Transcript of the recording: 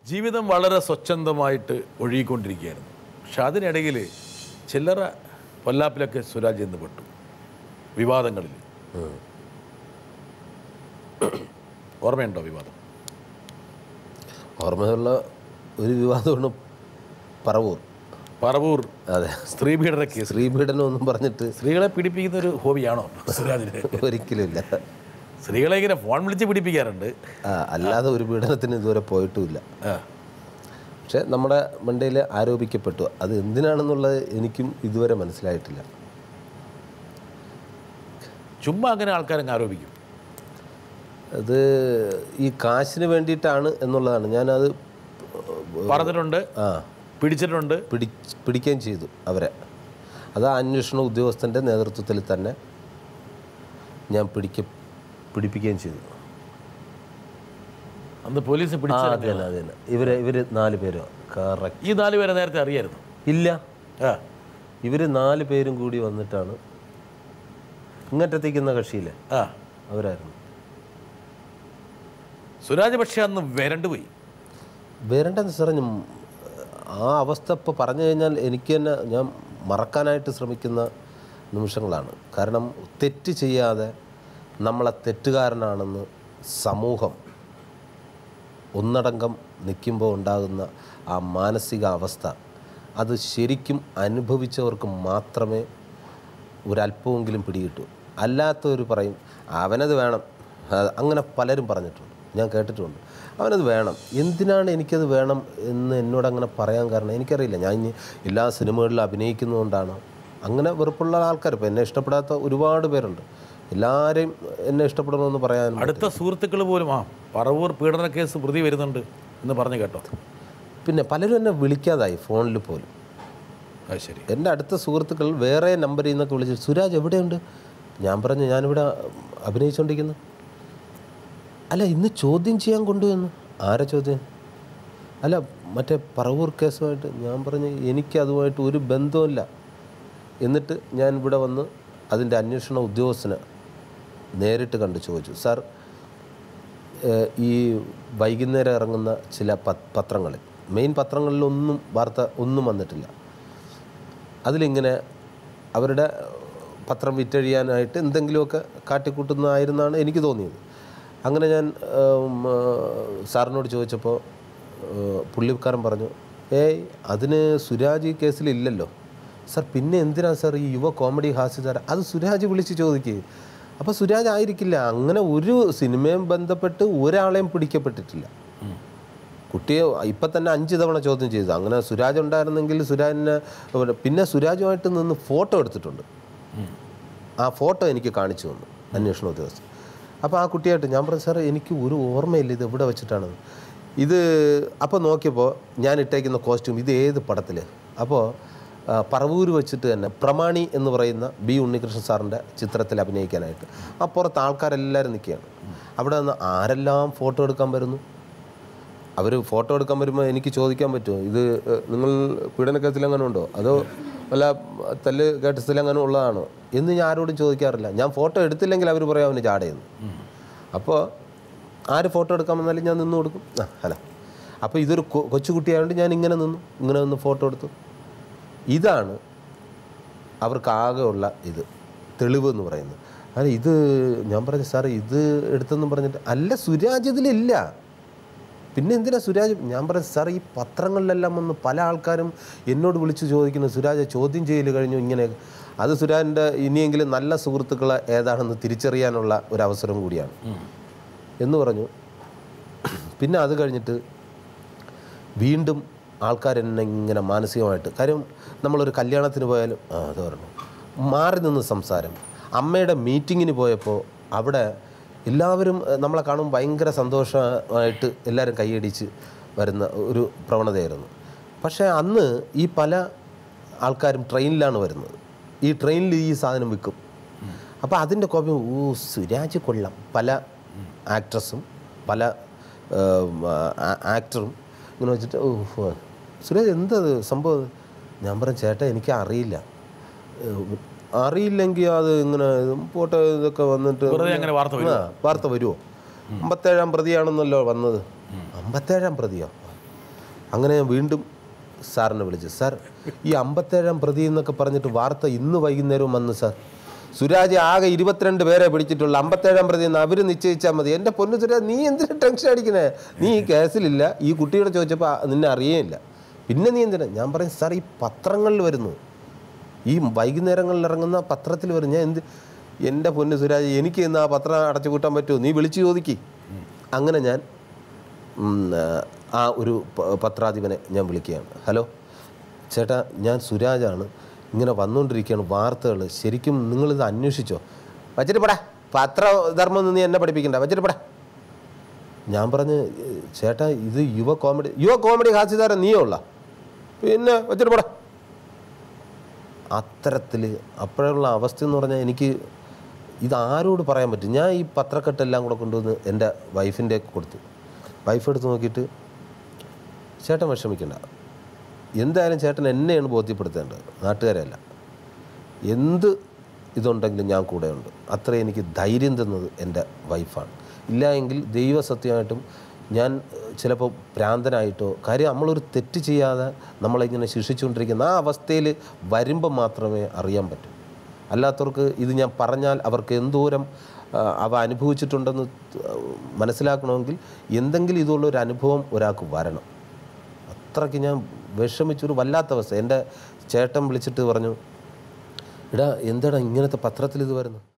ജീവിതം വളരെ സ്വച്ഛന്തമായിട്ട് ഒഴുകിക്കൊണ്ടിരിക്കുകയായിരുന്നു പക്ഷെ അതിനിടയിൽ ചില്ലറ പൊല്ലാപ്പിലൊക്കെ സുരാജ് എന്ന് പെട്ടു വിവാദങ്ങളിൽ ഓർമ്മയുണ്ടോ വിവാദം ഓർമ്മയുള്ള ഒരു വിവാദമാണ് പറവൂർ പറവൂർ അതെ സ്ത്രീപീഡന കേസ് ശ്രീപീഡനം ഒന്നും പറഞ്ഞിട്ട് സ്ത്രീകളെ പീഡിപ്പിക്കുന്ന ഒരു ഹോബിയാണോ സുരാജിന് ഒരിക്കലുമില്ല സ്ത്രീകളെ ഇങ്ങനെ ഫോൺ വിളിച്ച് പീഡിപ്പിക്കാറുണ്ട് ആ, അല്ലാതെ ഒരു പീഡനത്തിന് ഇതുവരെ പോയിട്ടുമില്ല ആ. പക്ഷെ നമ്മുടെ മണ്ടയിൽ ആരോപിക്കപ്പെട്ടു അത് എന്തിനാണെന്നുള്ളത് എനിക്കും ഇതുവരെ മനസ്സിലായിട്ടില്ല ചുമ്മാ അങ്ങനെ ആൾക്കാരങ്ങ് ആരോപിക്കും അത് ഈ കാശിന് വേണ്ടിയിട്ടാണ് എന്നുള്ളതാണ് ഞാനത് പറഞ്ഞിട്ടുണ്ട് ആ പിടിച്ചിട്ടുണ്ട് പിടി പിടിക്കുകയും ചെയ്തു അവരെ അത് ആ അന്വേഷണ ഉദ്യോഗസ്ഥൻ്റെ നേതൃത്വത്തിൽ തന്നെ ഞാൻ പിടിക്ക പിടിപ്പിക്കുകയും ചെയ്തു അന്ന് പോലീസ് ആ പിടിച്ച അത് തന്നെ അത് തന്നെ ഇവര് ഇവർ നാല് പേരോ കറക്റ്റ് ഈ നാല് പേരെ നേരത്തെ അറിയായിരുന്നു ഇല്ല ആ ഇവർ നാല് പേരും കൂടി വന്നിട്ടാണ് ഇങ്ങറ്റത്തേക്കുന്ന കക്ഷിയില്ലേ ആ അവരായിരുന്നു സുരാജ് പക്ഷേ അന്ന് വരണ്ടു പോയി വരണ്ടെന്ന് സാറേ ഞാൻ ആ അവസ്ഥ ഇപ്പോൾ പറഞ്ഞു കഴിഞ്ഞാൽ എനിക്ക് തന്നെ ഞാൻ മറക്കാനായിട്ട് ശ്രമിക്കുന്ന നിമിഷങ്ങളാണ് കാരണം തെറ്റ് ചെയ്യാതെ നമ്മളെ തെറ്റുകാരനാണെന്ന് സമൂഹം ഒന്നടങ്കം നിൽക്കുമ്പോൾ ഉണ്ടാകുന്ന ആ മാനസിക അവസ്ഥ അത് ശരിക്കും അനുഭവിച്ചവർക്ക് മാത്രമേ ഒരല്പമെങ്കിലും പിടികിട്ടു അല്ലാത്തവർ പറയും അവനത് വേണം അത് അങ്ങനെ പലരും പറഞ്ഞിട്ടുണ്ട് ഞാൻ കേട്ടിട്ടുണ്ട് അവനത് വേണം എന്തിനാണ് എനിക്കത് വേണം എന്ന് എന്നോട് അങ്ങനെ പറയാൻ കാരണം എനിക്കറിയില്ല ഞാൻ ഇനി എല്ലാ സിനിമകളിലും അഭിനയിക്കുന്നതുകൊണ്ടാണ് അങ്ങനെ വെറുപ്പുള്ള ആൾക്കാർ ഇപ്പോൾ എന്നെ ഇഷ്ടപ്പെടാത്ത ഒരുപാട് പേരുണ്ട് എല്ലാവരെയും എന്നെ ഇഷ്ടപ്പെടണമെന്ന് പറയാൻ അടുത്ത സുഹൃത്തുക്കൾ പോലും ആ പറവൂർ പീഡന കേസ് പ്രതി വരുന്നുണ്ട് എന്ന് പറഞ്ഞു കേട്ടോ പിന്നെ പലരും എന്നെ വിളിക്കാതായി ഫോണിൽ പോലും അത് ശരി എൻ്റെ അടുത്ത സുഹൃത്തുക്കൾ വേറെ നമ്പറിൽ നിന്നൊക്കെ വിളിച്ചു സുരാജ് എവിടെയുണ്ട് ഞാൻ പറഞ്ഞു ഞാനിവിടെ അഭിനയിച്ചുകൊണ്ടിരിക്കുന്നു അല്ല ഇന്ന് ചോദ്യം ചെയ്യാൻ കൊണ്ടുവന്നു ആരെ ചോദ്യം അല്ല മറ്റേ പറവൂർ കേസുമായിട്ട് ഞാൻ പറഞ്ഞു എനിക്ക് അതുമായിട്ട് ഒരു ബന്ധവുമില്ല എന്നിട്ട് ഞാൻ ഇവിടെ വന്ന് അതിൻ്റെ അന്വേഷണ ഉദ്യോഗസ്ഥനെ നേരിട്ട് കണ്ട് ചോദിച്ചു സാർ ഏഹ് ഈ വൈകുന്നേരം ഇറങ്ങുന്ന ചില പ- പത്രങ്ങളിൽ മെയിൻ പത്രങ്ങളിലൊന്നും വാർത്ത ഒന്നും വന്നിട്ടില്ല അതിലിങ്ങനെ അവരുടെ പത്രം വിറ്റഴിയാനായിട്ട് എന്തെങ്കിലുമൊക്കെ കാട്ടിക്കൂട്ടുന്നതായിരുന്നാണ് എനിക്ക് തോന്നിയത് അങ്ങനെ ഞാൻ ഉം, ആ, സാറിനോട് ചോദിച്ചപ്പോൾ ആ, പുള്ളിക്കാരൻ പറഞ്ഞു ഏയ് അതിന് സുരാജ് ഈ കേസിലില്ലല്ലോ സാർ പിന്നെ എന്തിനാ സാർ ഈ യുവ കോമഡി ഹാസ്യതാര അത് സുരാജ് വിളിച്ച് ചോദിക്കുക അപ്പോൾ സുരാജ് ആയിരിക്കില്ല അങ്ങനെ ഒരു സിനിമയും ബന്ധപ്പെട്ട് ഒരാളെയും പിടിക്കപ്പെട്ടിട്ടില്ല കുട്ടിയെ ഇപ്പം തന്നെ അഞ്ച് തവണ ചോദ്യം ചെയ്തു അങ്ങനെ സുരാജ് ഉണ്ടായിരുന്നെങ്കിൽ സുരാജിനെ പിന്നെ സുരാജുമായിട്ട് നിന്ന് ഫോട്ടോ എടുത്തിട്ടുണ്ട് ആ ഫോട്ടോ എനിക്ക് കാണിച്ചു തന്നു അന്വേഷണ ഉദ്യോഗസ്ഥൻ അപ്പോൾ ആ കുട്ടിയായിട്ട് ഞാൻ പറഞ്ഞു സാറേ എനിക്ക് ഒരു ഓർമ്മയില്ല ഇത് എവിടെ വെച്ചിട്ടാണ് ഇത് അപ്പോൾ നോക്കിയപ്പോൾ ഞാൻ ഇട്ടേക്കുന്ന കോസ്റ്റ്യൂം ഇത് ഏത് പടത്തിൽ അപ്പോൾ ആ, പറവൂർ വെച്ചിട്ട് തന്നെ പ്രമാണി എന്ന് പറയുന്ന ബി ഉണ്ണികൃഷ്ണൻ സാറിൻ്റെ ചിത്രത്തിൽ അഭിനയിക്കാനായിട്ട് ആ പുറത്ത് ആൾക്കാരെല്ലാവരും നിൽക്കുകയാണ് അവിടെ നിന്ന് ആരെല്ലാം ഫോട്ടോ എടുക്കാൻ വരുന്നു അവർ ഫോട്ടോ എടുക്കാൻ വരുമ്പോൾ എനിക്ക് ചോദിക്കാൻ പറ്റുമോ ഇത് ഏഹ്, നിങ്ങൾ പീഡനക്കേസിൽ അങ്ങനെ ഉണ്ടോ അതോ വല്ല തല്ല് കേട്ടസിൽ അങ്ങനെ ഉള്ളതാണോ എന്ന് ഞാൻ ആരോടും ചോദിക്കാറില്ല ഞാൻ ഫോട്ടോ എടുത്തില്ലെങ്കിൽ അവർ പറയും അവന് ചാടയെന്ന് അപ്പോൾ ആര് ഫോട്ടോ എടുക്കാൻ വന്നാലും ഞാൻ നിന്ന് കൊടുക്കും ആ ഹലോ അപ്പോൾ ഇതൊരു കൊ- കൊച്ചുകുട്ടിയായതുകൊണ്ട് ഞാൻ ഇങ്ങനെ നിന്നു ഇങ്ങനെ നിന്ന് ഫോട്ടോ എടുത്തു ഇതാണ് അവർക്കാകെ ഉള്ള ഇത് തെളിവ് എന്ന് പറയുന്നത് അല്ല ഇത് ഞാൻ പറഞ്ഞു സാറേ ഇത് എടുത്തെന്നും പറഞ്ഞിട്ട് അല്ല സുരാജ് ഇതിലില്ല പിന്നെ എന്തിനാ സുരാജ് ഞാൻ പറഞ്ഞു സാർ ഈ പത്രങ്ങളിലെല്ലാം വന്ന് പല ആൾക്കാരും എന്നോട് വിളിച്ച് ചോദിക്കുന്നു സുരാജ് ചോദ്യം ചെയ്യൽ കഴിഞ്ഞു ഇങ്ങനെ അത് സുരാജിൻ്റെ ഇനിയെങ്കിലും നല്ല സുഹൃത്തുക്കളെ ഏതാണെന്ന് തിരിച്ചറിയാനുള്ള ഒരു അവസരം കൂടിയാണ് എന്ന് പറഞ്ഞു പിന്നെ അത് കഴിഞ്ഞിട്ട് വീണ്ടും ആൾക്കാർ എന്നെ ഇങ്ങനെ മാനസികമായിട്ട് കാര്യം നമ്മളൊരു കല്യാണത്തിന് പോയാലും ആ അത് പറഞ്ഞു മാറി നിന്ന് സംസാരം അമ്മയുടെ മീറ്റിങ്ങിന് പോയപ്പോൾ അവിടെ എല്ലാവരും ഏഹ്, നമ്മളെ കാണുമ്പോൾ ഭയങ്കര സന്തോഷമായിട്ട് എല്ലാവരും കൈയടിച്ച് വരുന്ന ഒരു പ്രവണതയായിരുന്നു പക്ഷേ അന്ന് ഈ പല ആൾക്കാരും ട്രെയിനിലാണ് വരുന്നത് ഈ ട്രെയിനിൽ ഈ സാധനം വിൽക്കും അപ്പോൾ അതിൻ്റെ കോപ്പി ഓ സുരാജ് കൊള്ളാം പല ആക്ട്രസും പല ഏം, ആ- ആക്ടറും ഇങ്ങനെ വെച്ചിട്ട് ഓ ഓ, സുരാജ് എന്തത് സംഭവം ഇത്?" ഞാൻ പറഞ്ഞു ചേട്ടാ എനിക്ക് അറിയില്ല ഏഹ്, അറിയില്ലെങ്കിൽ അത് ഇങ്ങനെ പോട്ടെ ഇതൊക്കെ വന്നിട്ട് വെറുതെ അങ്ങനെ വാർത്ത വരും ആ, വാർത്ത വരുമോ അമ്പത്തേഴാം പ്രതിയാണെന്നല്ലോ വന്നത് അമ്പത്തേഴാം പ്രതിയോ അങ്ങനെ ഞാൻ വീണ്ടും സാറിനെ വിളിച്ചു സാർ ഈ അമ്പത്തേഴാം പ്രതി എന്നൊക്കെ പറഞ്ഞിട്ട് വാർത്ത ഇന്ന് വൈകുന്നേരവും വന്നു സാർ സുരാജ് ആകെ ഇരുപത്തിരണ്ട് പേരെ പിടിച്ചിട്ടുള്ളൂ അമ്പത്തേഴാം പ്രതി എന്ന് അവർ നിശ്ചയിച്ചാൽ മതി എൻ്റെ പൊന്നു സുരാജ് നീ എന്തിനാ ടെൻഷൻ അടിക്കണേ നീ ഈ കേസിലില്ല ഈ കുട്ടിയോട് ചോദിച്ചപ്പോൾ ആ- നിന്നെ അറിയേയില്ല പിന്നെ നീ എന്തിനാ ഞാൻ പറയും സാർ ഈ പത്രങ്ങളിൽ വരുന്നു ഈ വൈകുന്നേരങ്ങളിൽ ഇറങ്ങുന്ന പത്രത്തിൽ വരും ഞാൻ എന്ത് എൻ്റെ പൊന്ന് സുരാജ് എനിക്ക് ഇന്ന് ആ പത്രം അടച്ചു കൂട്ടാൻ പറ്റുമോ നീ വിളിച്ചു ചോദിക്ക് അങ്ങനെ ഞാൻ ഉം, ആ ഒരു പ- പത്രാധിപനെ ഞാൻ വിളിക്കുകയാണ് ഹലോ ചേട്ടാ ഞാൻ സുരാജാണ് ഇങ്ങനെ വന്നുകൊണ്ടിരിക്കുകയാണ് വാർത്തകൾ ശരിക്കും നിങ്ങളിത് അന്വേഷിച്ചോ വച്ചിട്ട് പടാ പത്രധർമ്മം നീ എന്നെ പഠിപ്പിക്കണ്ട വച്ചിട്ട് പടാ ഞാൻ പറഞ്ഞ് ചേട്ടാ ഇത് യുവ കോമഡി യുവ കോമഡി ഹാസ്യതാരം നീയോ ഉള്ള പിന്നെ വച്ചിട്ട് പടാ അത്തരത്തിൽ അപ്പോഴുള്ള അവസ്ഥ എന്ന് പറഞ്ഞാൽ എനിക്ക് ഇത് ആരോട് പറയാൻ പറ്റും ഞാൻ ഈ പത്രക്കെട്ടെല്ലാം കൂടെ കൊണ്ടുവന്ന് എൻ്റെ വൈഫിൻ്റെ കൊടുത്തു വൈഫ് എടുത്ത് നോക്കിയിട്ട് ചേട്ടൻ വിഷമിക്കണ്ട എന്തായാലും ചേട്ടൻ എന്നെയാണ് ബോധ്യപ്പെടുത്തേണ്ടത് നാട്ടുകാരല്ല എന്ത് ഇതുണ്ടെങ്കിലും ഞാൻ കൂടെയുണ്ട് അത്ര എനിക്ക് ധൈര്യം തന്നത് എൻ്റെ വൈഫാണ് ഇല്ല എങ്കിൽ ദൈവസത്യമായിട്ടും ഞാൻ ചിലപ്പോൾ ഭ്രാന്തനായിട്ടോ കാര്യം നമ്മളൊരു തെറ്റ് ചെയ്യാതെ നമ്മളിങ്ങനെ ശിക്ഷിച്ചുകൊണ്ടിരിക്കുന്ന ആ അവസ്ഥയിൽ വരുമ്പോൾ മാത്രമേ അറിയാൻ പറ്റൂ അല്ലാത്തവർക്ക് ഇത് ഞാൻ പറഞ്ഞാൽ അവർക്ക് എന്തോരം ആ, അവ അനുഭവിച്ചിട്ടുണ്ടെന്ന് ത- മനസ്സിലാക്കണമെങ്കിൽ എന്തെങ്കിലും ഇതുള്ള ഒരു അനുഭവം ഒരാൾക്ക് വരണം അത്രയ്ക്ക് ഞാൻ വിഷമിച്ചൊരു വല്ലാത്ത അവസ്ഥ എൻ്റെ ചേട്ടൻ വിളിച്ചിട്ട് പറഞ്ഞു എടാ എന്താടാ ഇങ്ങനത്തെ പത്രത്തിൽ ഇത് വരുന്നു